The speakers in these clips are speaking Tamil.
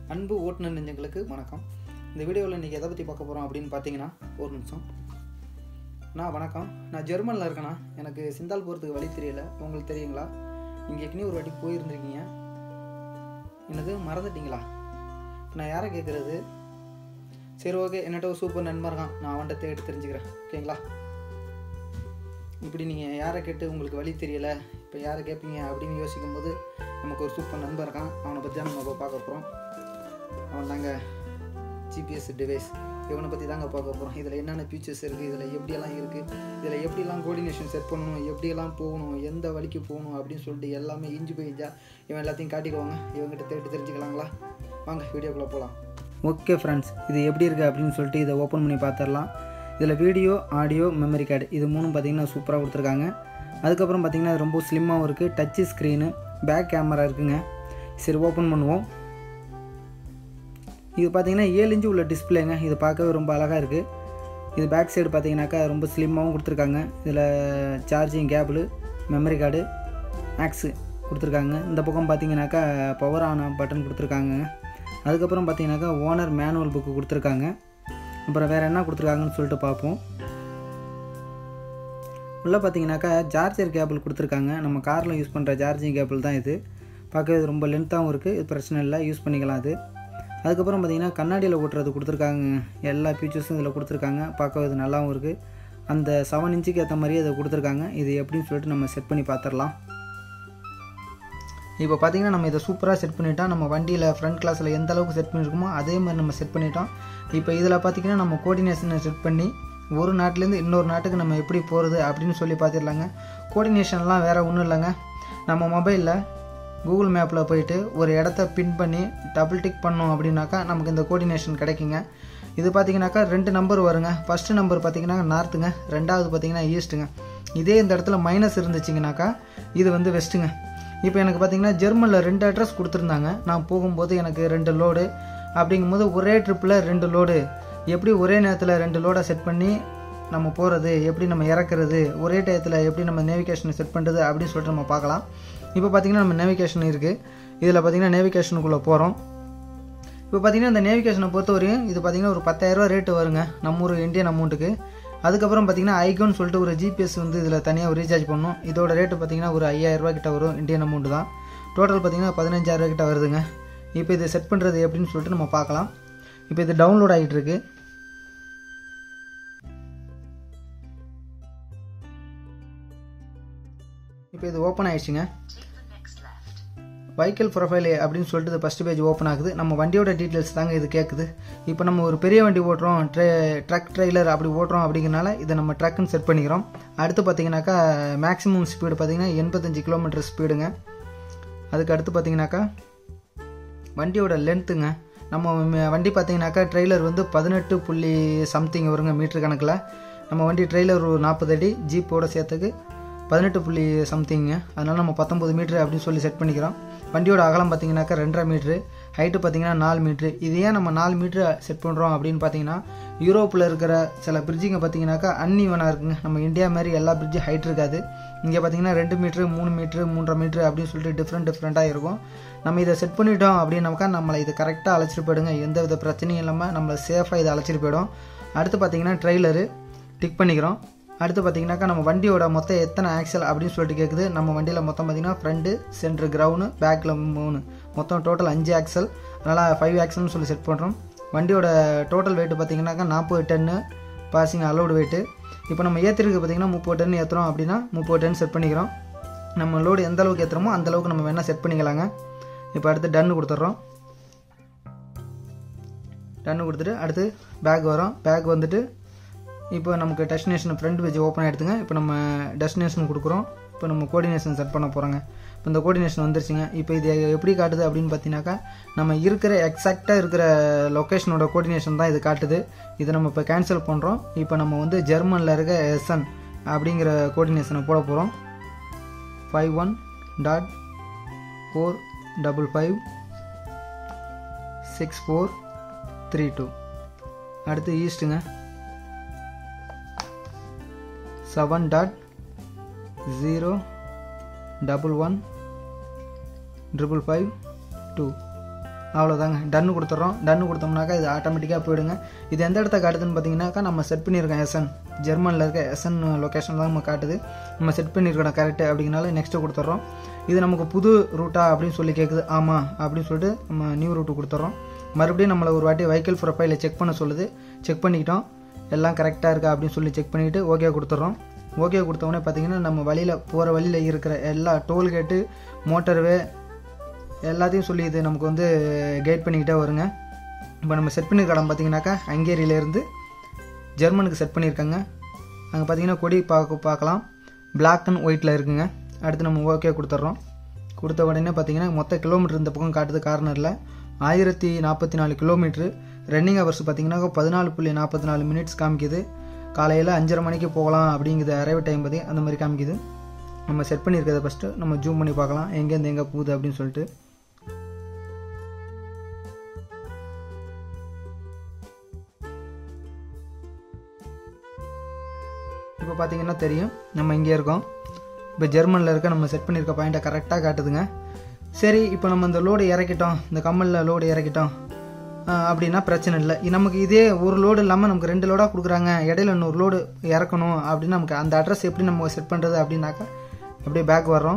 அன்பு ஓட்டுநர் நெஞ்சங்களுக்கு வணக்கம் இந்த வீடியோவில் இன்றைக்கி எதை பற்றி பார்க்க போகிறோம் அப்படின்னு பார்த்தீங்கன்னா ஒரு நிமிஷம் நான் வணக்கம் நான் ஜெர்மனில் இருக்கேண்ணா எனக்கு சிந்தால் போகிறதுக்கு வழி தெரியல உங்களுக்கு தெரியுங்களா நீங்கள் ஏற்கனவே ஒரு வாட்டி போயிருந்திருக்கீங்க என்னது மறந்துட்டீங்களா நான் யாரை கேட்குறது சரி ஓகே என்னட்ட ஒரு சூப்பர் நண்பர் இருக்கான் நான் அவன்கிட்ட தேடி தெரிஞ்சுக்கிறேன் ஓகேங்களா இப்படி நீங்கள் யாரை கேட்டு உங்களுக்கு வழி தெரியல இப்போ யாரை கேட்பீங்க அப்படின்னு யோசிக்கும் போது நமக்கு ஒரு சூப்பர் நண்பர் இருக்கான் அவனை பற்றி தான் நம்ம இப்போ பார்க்க போகிறோம் அவன் தாங்க ஜிபிஎஸ் டிவைஸ் இவனை பற்றி தாங்க பார்க்க போகிறோம் இதில் என்னென்ன ஃபீச்சர்ஸ் இருக்குது இதில் எப்படியெல்லாம் இருக்குது இதில் எப்படிலாம் கோஆர்டினேஷன் செட் பண்ணணும் எப்படியெல்லாம் போகணும் எந்த வழிக்கு போகணும் அப்படின்னு சொல்லிட்டு எல்லாமே இஞ்சி போயிஞ்சா இவன் எல்லாத்தையும் காட்டிடுவாங்க இவங்ககிட்ட தேடி தெரிஞ்சுக்கலாங்களா வாங்க வீடியோக்குள்ளே போகலாம் ஓகே ஃப்ரெண்ட்ஸ் இது எப்படி இருக்குது அப்படின்னு சொல்லிட்டு இதை ஓப்பன் பண்ணி பார்த்துடலாம் இதில் வீடியோ ஆடியோ மெமரி கார்டு இது மூணும் பார்த்தீங்கன்னா சூப்பராக கொடுத்துருக்காங்க அதுக்கப்புறம் பார்த்தீங்கன்னா இது ரொம்ப ஸ்லிம்மாகவும் இருக்குது டச்சு ஸ்க்ரீனு பேக் கேமரா இருக்குங்க சரி ஓப்பன் பண்ணுவோம் இது பார்த்தீங்கன்னா ஏழு இன்ச்சு உள்ள டிஸ்பிளேங்க இது பார்க்கவே ரொம்ப அழகாக இருக்குது இது பேக் சைடு பார்த்தீங்கன்னாக்கா ரொம்ப ஸ்லிம்மாகவும் கொடுத்துருக்காங்க இதில் சார்ஜிங் கேபிள் மெமரி கார்டு ஆக்ஸு கொடுத்துருக்காங்க இந்த பக்கம் பார்த்தீங்கன்னாக்கா பவர் ஆன் பட்டன் கொடுத்துருக்காங்க அதுக்கப்புறம் பார்த்தீங்கன்னாக்கா ஓனர் மேனுவல் புக்கு கொடுத்துருக்காங்க அப்புறம் வேறு என்ன கொடுத்துருக்காங்கன்னு சொல்லிட்டு பார்ப்போம் உள்ளே பார்த்தீங்கன்னாக்கா சார்ஜர் கேபிள் கொடுத்துருக்காங்க நம்ம காரில் யூஸ் பண்ணுற சார்ஜிங் கேபிள் தான் இது பார்க்கவே இது ரொம்ப லென்த்தாகவும் இருக்குது இது பிரச்சனை இல்லை யூஸ் பண்ணிக்கலாம் அது அதுக்கப்புறம் பார்த்தீங்கன்னா கண்ணாடியில் ஓட்டுறது கொடுத்துருக்காங்க எல்லா ஃபீச்சர்ஸும் இதில் கொடுத்துருக்காங்க பார்க்க இது நல்லாவும் இருக்குது அந்த செவன் இன்ச்சுக்கு ஏற்ற மாதிரியே இதை கொடுத்துருக்காங்க இது எப்படின்னு சொல்லிட்டு நம்ம செட் பண்ணி பார்த்துடலாம் இப்போ பார்த்தீங்கன்னா நம்ம இதை சூப்பராக செட் பண்ணிட்டோம் நம்ம வண்டியில் ஃப்ரண்ட் கிளாஸில் எந்த அளவுக்கு செட் பண்ணியிருக்கோமோ அதே மாதிரி நம்ம செட் பண்ணிட்டோம் இப்போ இதில் பார்த்தீங்கன்னா நம்ம கோஆர்டினேஷனை செட் பண்ணி ஒரு நாட்டிலேருந்து இன்னொரு நாட்டுக்கு நம்ம எப்படி போகிறது அப்படின்னு சொல்லி பார்த்துடலாங்க கோஆர்டினேஷன்லாம் வேறு ஒன்றும் இல்லைங்க நம்ம மொபைலில் கூகுள் மேப்பில் போயிட்டு ஒரு இடத்த பின் பண்ணி டபுள் டிக் பண்ணோம் அப்படின்னாக்கா நமக்கு இந்த கோஆர்டினேஷன் கிடைக்குங்க இது பார்த்தீங்கன்னாக்கா ரெண்டு நம்பர் வருங்க ஃபஸ்ட்டு நம்பர் பார்த்தீங்கன்னா நார்த்துங்க ரெண்டாவது பார்த்தீங்கன்னா ஈஸ்ட்டுங்க இதே இந்த இடத்துல மைனஸ் இருந்துச்சுங்கனாக்கா இது வந்து வெஸ்ட்டுங்க இப்போ எனக்கு பார்த்தீங்கன்னா ஜெர்மனில் ரெண்டு அட்ரஸ் கொடுத்துருந்தாங்க நான் போகும்போது எனக்கு ரெண்டு லோடு அப்படிங்கும்போது ஒரே ட்ரிப்பில் ரெண்டு லோடு எப்படி ஒரே நேரத்தில் ரெண்டு லோடை செட் பண்ணி நம்ம போகிறது எப்படி நம்ம இறக்குறது ஒரே டயத்தில் எப்படி நம்ம நேவிகேஷனை செட் பண்ணுறது அப்படின்னு சொல்லிட்டு நம்ம பார்க்கலாம் இப்போ பார்த்தீங்கன்னா நம்ம நேவிகேஷன் இருக்குது இதில் பார்த்தீங்கன்னா நேவிகேஷனுக்குள்ளே போகிறோம் இப்போ பார்த்தீங்கன்னா இந்த நேவிகேஷனை பொறுத்தவரையும் இது பார்த்தீங்கன்னா ஒரு பத்தாயிரரூவா ரேட்டு வருங்க நம்ம ஒரு இந்தியன் அமௌண்ட்டுக்கு அதுக்கப்புறம் பார்த்தீங்கன்னா ஐகோன்னு சொல்லிட்டு ஒரு ஜிபிஎஸ் வந்து இதில் தனியாக ரீசார்ஜ் பண்ணணும் இதோட ரேட்டு பார்த்தீங்கன்னா ஒரு ஐயாயிரரூவா கிட்ட வரும் இந்தியன் அமௌண்ட் தான் டோட்டல் பார்த்தீங்கன்னா பதினஞ்சாயிரரூவா கிட்ட வருதுங்க இப்போ இதை செட் பண்ணுறது எப்படின்னு சொல்லிட்டு நம்ம பார்க்கலாம் இப்போ இது டவுன்லோட் ஆகிட்டு இருக்கு இப்போ இது ஓப்பன் ஆயிடுச்சுங்க வைக்கல் ப்ரொஃபைல் அப்படின்னு சொல்லிட்டு ஃபஸ்ட் பேஜ் ஓப்பன் ஆகுது நம்ம வண்டியோட டீட்டெயில்ஸ் தாங்க இது கேட்குது இப்போ நம்ம ஒரு பெரிய வண்டி ஓட்டுறோம் ட்ரே ட்ரக் ட்ரெய்லர் அப்படி ஓட்டுறோம் அப்படிங்கிறனால இதை நம்ம ட்ரக்குன்னு செட் பண்ணிக்கிறோம் அடுத்து பார்த்தீங்கன்னாக்கா மேக்ஸிமம் ஸ்பீடு பார்த்தீங்கன்னா எண்பத்தஞ்சு கிலோமீட்டர் ஸ்பீடுங்க அதுக்கு அடுத்து பார்த்தீங்கன்னாக்கா வண்டியோட லென்த்துங்க நம்ம வண்டி பார்த்தீங்கன்னாக்கா ட்ரெய்லர் வந்து பதினெட்டு புள்ளி சம்திங் வருங்க மீட்ரு கணக்கில் நம்ம வண்டி ட்ரெய்லர் ஒரு நாற்பது அடி ஜீப்போட சேர்த்துக்கு பதினெட்டு புள்ளி சம்திங்க அதனால் நம்ம பத்தொம்பது மீட்ரு அப்படின்னு சொல்லி செட் பண்ணிக்கிறோம் வண்டியோட அகலம் பார்த்தீங்கன்னாக்கா ரெண்டரை மீட்ரு ஹைட்டு பார்த்தீங்கன்னா நாலு மீட்ரு இது ஏன் நம்ம நாலு மீட்ரு செட் பண்ணுறோம் அப்படின்னு பார்த்தீங்கன்னா யூரோப்பில் இருக்கிற சில பிரிட்ஜுங்க பார்த்தீங்கன்னாக்கா அன்இவனாக இருக்குங்க நம்ம இந்தியா மாதிரி எல்லா பிரிட்ஜும் ஹைட் இருக்காது இங்கே பார்த்தீங்கன்னா ரெண்டு மீட்ரு மூணு மீட்ரு மூன்றரை மீட்ரு அப்படின்னு சொல்லிட்டு டிஃப்ரெண்ட் டிஃப்ரெண்ட்டாக இருக்கும் நம்ம இதை செட் பண்ணிட்டோம் அப்படின்னாக்கா நம்மளை இதை கரெக்டாக அழைச்சிட்டு போயிடுங்க எந்த வித பிரச்சனையும் இல்லாமல் நம்மளை சேஃபாக இதை அழைச்சிட்டு போயிடும் அடுத்து பார்த்தீங்கன்னா ட்ரெய்லரு டிக் பண்ணிக்கிறோம் அடுத்து பார்த்தீங்கன்னாக்கா நம்ம வண்டியோட மொத்தம் எத்தனை ஆக்சல் அப்படின்னு சொல்லிட்டு கேட்குது நம்ம வண்டியில் மொத்தம் பார்த்தீங்கன்னா ஃப்ரண்ட்டு சென்ட்ரு கிரவுண்டு பேக்கில் மூணு மொத்தம் டோட்டல் அஞ்சு ஆக்சல் அதனால் ஃபைவ் ஆக்சல்னு சொல்லி செட் பண்ணுறோம் வண்டியோட டோட்டல் வெயிட் பார்த்தீங்கன்னாக்கா நாற்பது டன்னு பாசிங் அலோடு வெயிட்டு இப்போ நம்ம ஏற்றிருக்கு பார்த்தீங்கன்னா முப்பது டன் ஏற்றுறோம் அப்படின்னா முப்பது டன் செட் பண்ணிக்கிறோம் நம்ம லோடு எந்த அளவுக்கு ஏற்றுறோமோ அந்த அளவுக்கு நம்ம வேணால் செட் பண்ணிக்கலாங்க இப்போ அடுத்து டன்னு கொடுத்துட்றோம் டன்னு கொடுத்துட்டு அடுத்து பேக் வரும் பேக் வந்துட்டு இப்போ நமக்கு டெஸ்டினேஷன் ஃப்ரண்ட் பேஜ் ஓப்பன் ஆகிடுதுங்க இப்போ நம்ம டெஸ்டினேஷன் கொடுக்குறோம் இப்போ நம்ம கோஆர்டினேஷன் செட் பண்ண போகிறோங்க இப்போ இந்த கோஆர்டினேஷன் வந்துருச்சுங்க இப்போ இது எப்படி காட்டுது அப்படின்னு பார்த்தீங்கன்னாக்கா நம்ம இருக்கிற எக்ஸாக்டாக இருக்கிற லொக்கேஷனோட கோஆர்டினேஷன் தான் இது காட்டுது இதை நம்ம இப்போ கேன்சல் பண்ணுறோம் இப்போ நம்ம வந்து ஜெர்மனில் இருக்க எஸ்என் அப்படிங்கிற கோஆர்டினேஷனை போட போகிறோம் five one dot four double five six four three two அடுத்து ஈஸ்ட்டுங்க seven dot zero double one triple five two அவ்வளோதாங்க டன்னு கொடுத்துட்றோம் டன்னு கொடுத்தோம்னாக்கா இது ஆட்டோமேட்டிக்காக போயிடுங்க இது எந்த இடத்த காட்டுதுன்னு பார்த்தீங்கன்னாக்கா நம்ம செட் பண்ணியிருக்கோம் எஸ்என் ஜெர்மனில் இருக்க எஸ்என் லொக்கேஷன் தான் நம்ம காட்டுது நம்ம செட் பண்ணியிருக்கோம் கரெக்டு அப்படிங்கனால நெக்ஸ்ட்டு கொடுத்துட்றோம் இது நமக்கு புது ரூட்டா அப்படின்னு சொல்லி கேட்குது ஆமாம் அப்படின்னு சொல்லிட்டு நம்ம நியூ ரூட்டு கொடுத்துட்றோம் மறுபடியும் நம்மளை ஒரு வாட்டி வெஹிக்கிள் ப்ரொஃபைலை செக் பண்ண சொல்லுது செக் பண்ணிக்கிட்டோம் எல்லாம் கரெக்டாக இருக்கா அப்படின்னு சொல்லி செக் பண்ணிவிட்டு ஓகே கொடுத்துட்றோம் ஓகே கொடுத்தோடனே பார்த்தீங்கன்னா நம்ம வழியில் போகிற வழியில் இருக்கிற எல்லா டோல்கேட்டு மோட்டர்வே எல்லாத்தையும் சொல்லி இது நமக்கு வந்து கைட் பண்ணிக்கிட்டே வருங்க இப்போ நம்ம செட் பண்ணியிருக்க இடம் பார்த்தீங்கன்னாக்கா ஹங்கேரியிலேருந்து ஜெர்மனுக்கு செட் பண்ணியிருக்காங்க அங்கே பார்த்தீங்கன்னா கொடி பார்க்க பார்க்கலாம் பிளாக் அண்ட் ஒயிட்டில் இருக்குங்க அடுத்து நம்ம ஓகே கொடுத்துட்றோம் கொடுத்த உடனே பார்த்தீங்கன்னா மொத்த கிலோமீட்டர் இந்த பக்கம் காட்டுது கார்னரில் ஆயிரத்தி நாற்பத்தி நாலு கிலோமீட்ரு ரன்னிங் ஹவர்ஸ் பார்த்தீங்கன்னா பதினாலு புள்ளி நாற்பத்தி நாலு மினிட்ஸ் காமிக்குது காலையில் அஞ்சரை மணிக்கு போகலாம் அப்படிங்குது அரைவ் டைம் பற்றி அந்த மாதிரி காமிக்குது நம்ம செட் பண்ணியிருக்கிறத ஃபஸ்ட்டு நம்ம ஜூம் பண்ணி பார்க்கலாம் எங்கேருந்து எங்கே போகுது அப்படின்னு சொல்லிட்டு இப்போ பார்த்தீங்கன்னா தெரியும் நம்ம இங்கே இருக்கோம் இப்போ ஜெர்மனில் இருக்க நம்ம செட் பண்ணியிருக்க பாயிண்ட்டை கரெக்டாக காட்டுதுங்க சரி இப்போ நம்ம இந்த லோடு இறக்கிட்டோம் இந்த கம்மலில் லோடு இறக்கிட்டோம் ஆஹ் அப்படின்னா பிரச்சனை இல்லை நமக்கு இதே ஒரு லோடு இல்லாமல் நமக்கு ரெண்டு லோடாக கொடுக்குறாங்க இடையில இன்னொரு லோடு இறக்கணும் அப்படின்னு நமக்கு அந்த அட்ரஸ் எப்படி நம்ம செட் பண்ணுறது அப்படின்னாக்கா அப்படியே பேக் வர்றோம்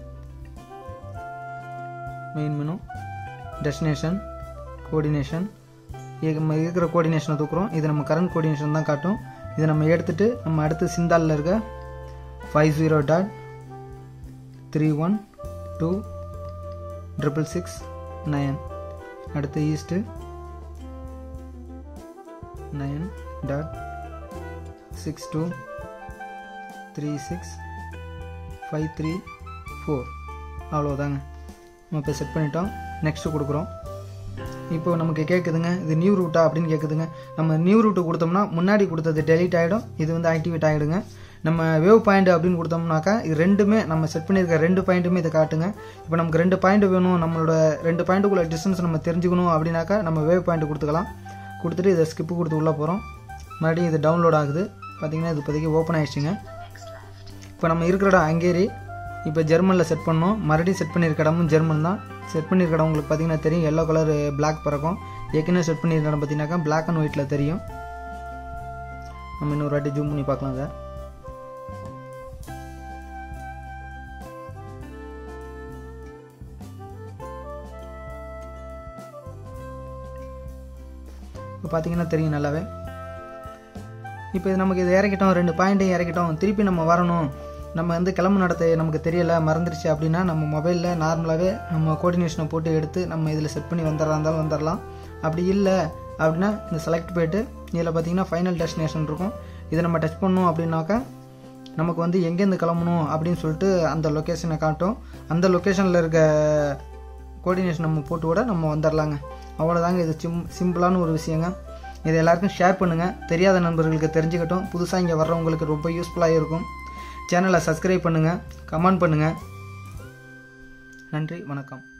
மெயின் மெனு டெஸ்டினேஷன் கோஆர்டினேஷன் நம்ம இருக்கிற கோஆர்டினேஷனை தூக்குறோம் இது நம்ம கரண்ட் கோஆர்டினேஷன் தான் காட்டும் இதை நம்ம எடுத்துட்டு நம்ம அடுத்து சிந்தாலில் இருக்க five zero dot three one two triple six nine அடுத்து east nine dot six two three six five three four அவ்வளோதாங்க நம்ம இப்போ செட் பண்ணிட்டோம் நெக்ஸ்ட்டு கொடுக்குறோம் இப்போ நமக்கு கேட்குதுங்க இது நியூ ரூட்டா அப்படின்னு கேட்குதுங்க நம்ம நியூ ரூட்டு கொடுத்தோம்னா முன்னாடி கொடுத்தது டெலிட் ஆகிடும் இது வந்து ஆக்டிவேட் ஆகிடுங்க நம்ம வேவ் பாயிண்ட் அப்படின்னு கொடுத்தோம்னாக்கா இது ரெண்டுமே நம்ம செட் பண்ணியிருக்க ரெண்டு பாயிண்ட்டுமே இதை காட்டுங்க இப்போ நமக்கு ரெண்டு பாயிண்ட் வேணும் நம்மளோட ரெண்டு பாயிண்ட்டுக்குள்ள டிஸ்டன்ஸ் நம்ம தெரிஞ்சுக்கணும் அப்படின்னாக்கா நம்ம வேவ் பாயிண்ட் கொடுத்துக்கலாம் கொடுத்துட்டு இதை ஸ்கிப்பு கொடுத்து உள்ளே போகிறோம் மறுபடியும் இது டவுன்லோட் ஆகுது பார்த்தீங்கன்னா இது இப்போதைக்கு ஓப்பன் ஆயிடுச்சுங்க இப்போ நம்ம இருக்கிற இடம் ஹங்கேரி இப்போ ஜெர்மனில் செட் பண்ணோம் மறுபடியும் செட் பண்ணியிருக்க இடமும் ஜெர்மன் தான் செட் பண்ணியிருக்க இடம் உங்களுக்கு பார்த்தீங்கன்னா தெரியும் எல்லோ கலர் பிளாக் பறக்கும் ஏற்கனவே செட் பண்ணியிருக்க இடம் பார்த்தீங்கன்னாக்கா பிளாக் அண்ட் ஒயிட்டில் தெரியும் நம்ம இன்னொரு வாட்டி ஜூம் பண்ணி பார்க்கலாம் சார் இப்போ பார்த்தீங்கன்னா தெரியும் நல்லாவே இப்போ இது நமக்கு இது இறக்கிட்டோம் ரெண்டு பாயிண்ட்டையும் இறக்கிட்டோம் திருப்பி நம்ம வரணும் நம்ம வந்து கிளம்பு நடத்த நமக்கு தெரியல மறந்துடுச்சு அப்படின்னா நம்ம மொபைலில் நார்மலாகவே நம்ம கோஆர்டினேஷனை போட்டு எடுத்து நம்ம இதில் செட் பண்ணி வந்துடுறா இருந்தாலும் வந்துடலாம் அப்படி இல்லை அப்படின்னா இந்த செலக்ட் போயிட்டு இதில் பார்த்தீங்கன்னா ஃபைனல் டெஸ்டினேஷன் இருக்கும் இதை நம்ம டச் பண்ணோம் அப்படின்னாக்கா நமக்கு வந்து எங்கேருந்து கிளம்பணும் அப்படின்னு சொல்லிட்டு அந்த லொக்கேஷனை காட்டும் அந்த லொக்கேஷனில் இருக்க கோஆர்டினேஷன் நம்ம போட்டு கூட நம்ம வந்துடலாங்க அவ்வளோதாங்க இது சிம் சிம்பிளான ஒரு விஷயங்க இதை எல்லாருக்கும் ஷேர் பண்ணுங்கள் தெரியாத நண்பர்களுக்கு தெரிஞ்சுக்கட்டும் புதுசாக இங்கே வர்றவங்களுக்கு ரொம்ப யூஸ்ஃபுல்லாக இருக்கும் சேனலை சப்ஸ்கிரைப் பண்ணுங்கள் கமெண்ட் பண்ணுங்கள் நன்றி வணக்கம்